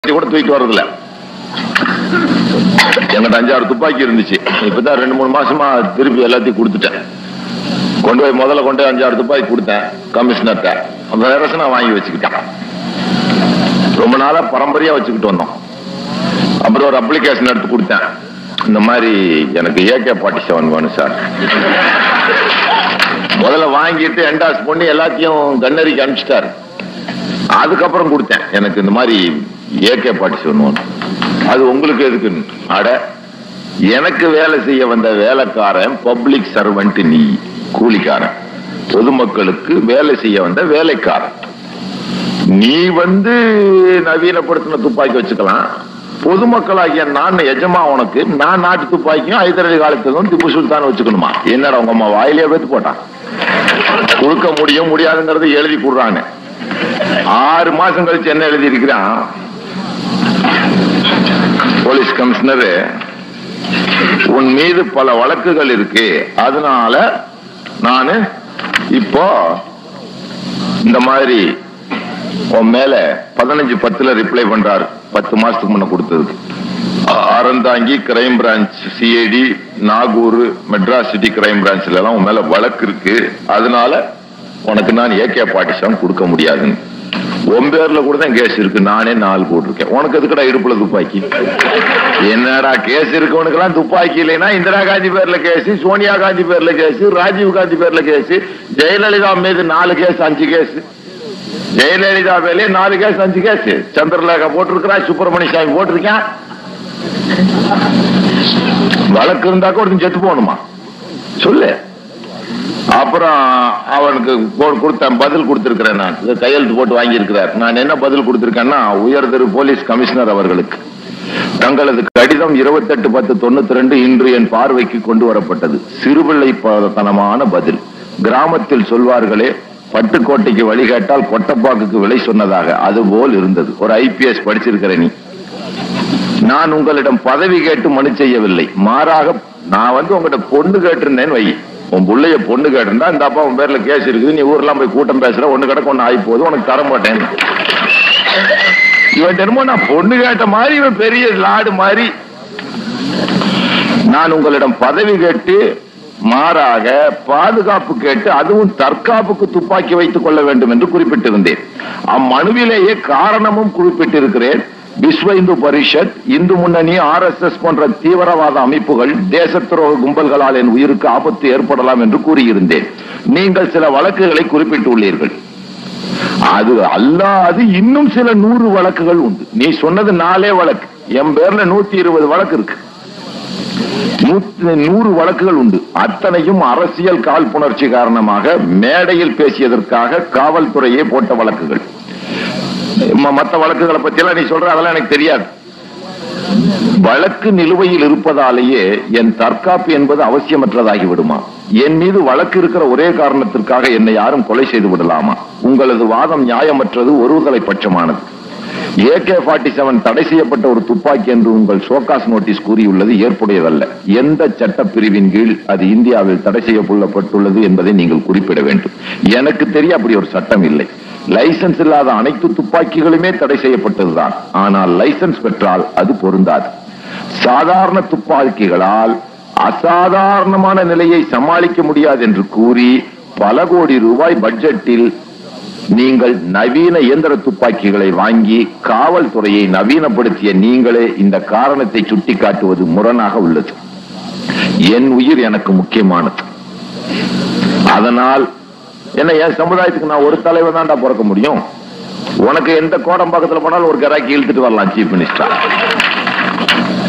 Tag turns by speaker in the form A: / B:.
A: கூட தூக்கிட்டு வர்றதில்ல எங்கிட்ட அஞ்சாறு துப்பாக்கி இருந்துச்சு இப்பதான் ரெண்டு மூணு மாசமா திருப்பி எல்லாத்தையும் கொடுத்துட்டேன் கொண்டு போய் முதல்ல கொண்டு போய் அஞ்சாறு துப்பாக்கி கொடுத்தேன் கமிஷனர்கிட்ட அந்த வேற நான் வாங்கி வச்சுக்கிட்டேன் ரொம்ப நாளா பரம்பரையா வச்சுக்கிட்டு வந்தோம் அப்புறம் ஒரு அப்ளிகேஷன் எடுத்து கொடுத்தேன் இந்த மாதிரி எனக்கு ஏகே ஃபார்ட்டி செவன் வேணும் சார் முதல்ல வாங்கிட்டு என்டாஸ் பண்ணி எல்லாத்தையும் கண்ணறிக்கு அனுப்பிச்சிட்டாரு அதுக்கப்புறம் கொடுத்தேன் எனக்கு இந்த மாதிரி ஏகே ஃபார்ட்டி செவன் வேணும் அது உங்களுக்கு எதுக்குன்னு அட எனக்கு வேலை செய்ய வந்த வேலைக்காரன் பப்ளிக் சர்வெண்ட் நீ கூலிக்காரன் பொதுமக்களுக்கு வேலை செய்ய வந்த வேலைக்காரன் நீ வந்து நவீனப்படுத்தின துப்பாக்கி வச்சுக்கலாம் பொதுமக்களாகிய நான் எஜமா உனக்கு நான் நாட்டு துப்பாக்கியும் ஹைதரலி காலத்துக்கும் திப்பு சுல்தான் வச்சுக்கணுமா என்னடா உங்க அம்மா வாயிலே பேத்து போட்டான் கொடுக்க முடியும் முடியாதுங்கிறது எழுதி கொடுறாங்க ஆறு மாசம் கழிச்சு என்ன எழுதி இருக்கிறான் போலீஸ் கமிஷனரு உன் மீது பல வழக்குகள் இருக்கு அதனால நானு இப்போ இந்த மாதிரி உன் மேல பதினஞ்சு பத்துல ரிப்ளை பண்றாரு பத்து மாசத்துக்கு முன்ன கொடுத்தது Aranthangi crime branch CID Nagore Madras city crime பிரான்ச்ல எல்லாம் உன் மேல வழக்கு இருக்கு அதனால உனக்கு நான் ஏகே பாட்டிஷன் கொடுக்க முடியாதுன்னு உன் பேர்ல கூட தான் கேஸ் இருக்கு நானே நாலு போட்டிருக்கேன் உனக்கு எதுக்குடா இடுப்புல துப்பாக்கி என்னடா கேஸ் இருக்கவனுக்கெல்லாம் துப்பாக்கி இல்லைன்னா இந்திரா காந்தி பேர்ல கேஸ் சோனியா காந்தி பேர்ல கேஸ் ராஜீவ் காந்தி பேர்ல கேஸ் ஜெயலலிதா மீது நாலு கேஸ் அஞ்சு கேஸ் ஜெயலலிதா மேலே நாலு கேஸ் அஞ்சு கேஸ் சந்திரலேகா போட்டிருக்கிறா சுப்பிரமணிய சாமி போட்டிருக்கேன் வழக்கு இருந்தாக்க ஒருத்தன் செத்து போகணுமா சொல்லு அப்புறம் அவனுக்கு கொ- கொடுத்தேன் பதில் கொடுத்திருக்கிறேன் நான் இதை கையெழுத்து போட்டு வாங்கியிருக்கிறார் நான் என்ன பதில் கொடுத்திருக்கேன்னா உயர் திரு போலீஸ் கமிஷனர் அவர்களுக்கு தங்களது கடிதம் இருபத்தெட்டு பத்து தொண்ணூத்தி ரெண்டு இன்று என் பார்வைக்கு கொண்டு வரப்பட்டது சிறுபிள்ளை தனமான பதில் கிராமத்தில் சொல்வார்களே பட்டுக்கோட்டைக்கு வழிகாட்டால் கொட்டப்பாக்குக்கு விலை சொன்னதாக அதுபோல் இருந்தது ஒரு ஐபிஎஸ் படிச்சிருக்கிற நீ நான் உங்களிடம் பதவி கேட்டு மனு செய்யவில்லை மாறாக நான் வந்து உங்ககிட்ட பொண்ணு கேட்டிருந்தேன்னு வை உன் புள்ளைய பொண்ணு கேட்டிருந்தா இந்த அப்பா உன் பேர்ல கேஸ் இருக்குது நீ ஊர்லாம் போய் கூட்டம் பேசுற ஒண்ணு கிடக்கு ஒண்ணு ஆகி போகுது உனக்கு தர மாட்டேன் இவன் என்னமோ நான் பொண்ணு கேட்ட மாதிரி இவன் பெரிய லாடு மாதிரி நான் உங்களிடம் பதவி கேட்டு மாறாக பாதுகாப்பு கேட்டு அதுவும் தற்காப்புக்கு துப்பாக்கி வைத்துக் கொள்ள வேண்டும் என்று குறிப்பிட்டிருந்தேன் அம்மனுவிலேயே காரணமும் குறிப்பிட்டிருக்கிறேன் விஸ்வ இந்து பரிஷத் இந்து முன்னணி ஆர் எஸ் எஸ் போன்ற தீவிரவாத அமைப்புகள் தேச துரோக கும்பல்களால் என் உயிருக்கு ஆபத்து ஏற்படலாம் என்று கூறியிருந்தேன் நீங்கள் சில வழக்குகளை குறிப்பிட்டுள்ளீர்கள் அது அல்லாது இன்னும் சில நூறு வழக்குகள் உண்டு நீ சொன்னது நாலே வழக்கு என் பேர்ல நூத்தி இருபது வழக்கு இருக்கு நூத்தி- நூறு வழக்குகள் உண்டு அத்தனையும் அரசியல் காழ்ப்புணர்ச்சி காரணமாக மேடையில் பேசியதற்காக காவல்துறையே போட்ட வழக்குகள் ம- மத்த வழக்குகளை பத்தி எல்லாம் நீ சொல்ற அதெல்லாம் எனக்கு தெரியாது வழக்கு நிலுவையில் இருப்பதாலேயே என் தற்காப்பு என்பது அவசியமற்றதாகி விடுமா என் மீது வழக்கு இருக்கிற ஒரே காரணத்திற்காக என்னை யாரும் கொலை செய்து விடலாமா உங்களது வாதம் நியாயமற்றது ஒருதலை பட்சமானது ஏகே ஃபார்ட்டி செவன் தடை செய்யப்பட்ட ஒரு துப்பாக்கி என்று உங்கள் சோகாஸ் நோட்டீஸ் கூறியுள்ளது ஏற்புடையதல்ல எந்த சட்ட பிரிவின் கீழ் அது இந்தியாவில் தடை செய்யப்பட்டுள்ளது என்பதை நீங்கள் குறிப்பிட வேண்டும் எனக்கு தெரிய அப்படி ஒரு சட்டம் இல்லை லைசன்ஸ் இல்லாத அனைத்து துப்பாக்கிகளுமே தடை செய்யப்பட்டதுதான் ஆனால் லைசன்ஸ் பெற்றால் அது பொருந்தாது சாதாரண துப்பாக்கிகளால் அசாதாரணமான நிலையை சமாளிக்க முடியாது என்று கூறி பல கோடி ரூபாய் பட்ஜெட்டில் நீங்கள் நவீன இயந்திர துப்பாக்கிகளை வாங்கி காவல்துறையை நவீனப்படுத்திய நீங்களே இந்த காரணத்தை சுட்டிக்காட்டுவது முரணாக உள்ளது என் உயிர் எனக்கு முக்கியமானது அதனால் என்ன என் சமுதாயத்துக்கு நான் ஒரு தலைவர் தான்டா பிறக்க முடியும் உனக்கு எந்த கோடம் பக்கத்துல போனாலும் ஒரு கராக்கி இழுத்துட்டு வரலாம் சீஃப் மினிஸ்டர்